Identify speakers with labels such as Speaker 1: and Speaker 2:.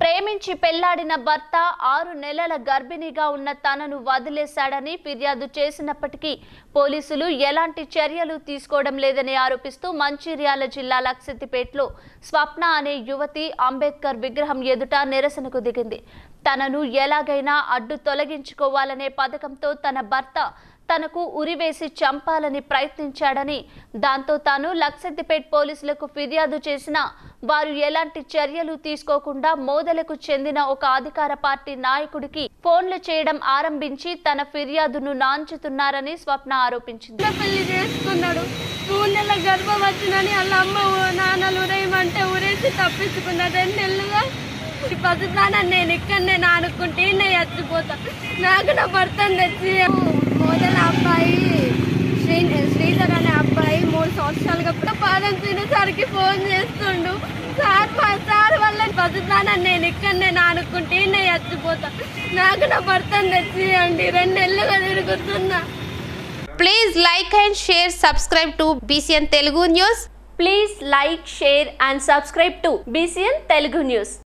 Speaker 1: ప్రేమించి పెళ్లాడిన భర్త ఆరు నెలల గర్భిణిగా ఉన్న తనను వదిలేశాడని ఫిర్యాదు చేసినప్పటికీ పోలీసులు ఎలాంటి చర్యలు తీసుకోవడం లేదని ఆరోపిస్తూ మంచిర్యాల జిల్లా లక్సిద్దిపేటలో స్వప్న అనే యువతి అంబేద్కర్ విగ్రహం ఎదుట నిరసనకు దిగింది తనను ఎలాగైనా అడ్డు తొలగించుకోవాలనే పథకంతో తన భర్త తనకు ఉరివేసి చంపాలని ప్రయత్నించాడని దాంతో తాను లక్సెద్దిపేట్ పోలీసులకు ఫిర్యాదు చేసినా వారు ఎలాంటి చర్యలు తీసుకోకుండా మోదలకు చెందిన ఒక అధికార పార్టీ నాయకుడికి ఫోన్లు చేయడం ఆరంభించి తన ఫిర్యాదును నాంచుతున్నారని స్వప్న ఆరోపించింది
Speaker 2: చిన్న పెళ్లి చేసుకున్నాడు మూడు నెలల గర్భం వచ్చిందని వాళ్ళ అమ్మ ఊ- నాన్నలు ఉరేయమంటే ఊరేసి తప్పించుకున్నాడు రెండు నెలలుగా ఈ పసుపునాన్న నేను ఇక్కడ నేను ఆడుకుంటే నేను చచ్చిపోతా నాకు నా భర్తను తెచ్చి మొదల అబ్బాయి శ్రీ శ్రీధర్ అనే అబ్బాయి మూడు సంవత్సరాలుగా కూడా పాదం తినేసరికి ఫోన్ చేస్తుండు సార్ మా సార్ వల్ల పసుపునాన్న నేను ఇక్కడ నేను ఆడుకుంటే నేను చచ్చిపోతా నాకు నా భర్తను తెచ్చియండి రెండు నెలలుగా తిరుగుతున్నా
Speaker 3: Please like and share, subscribe to BCN Telugu News.
Speaker 1: Please like share and subscribe to BCN Telugu news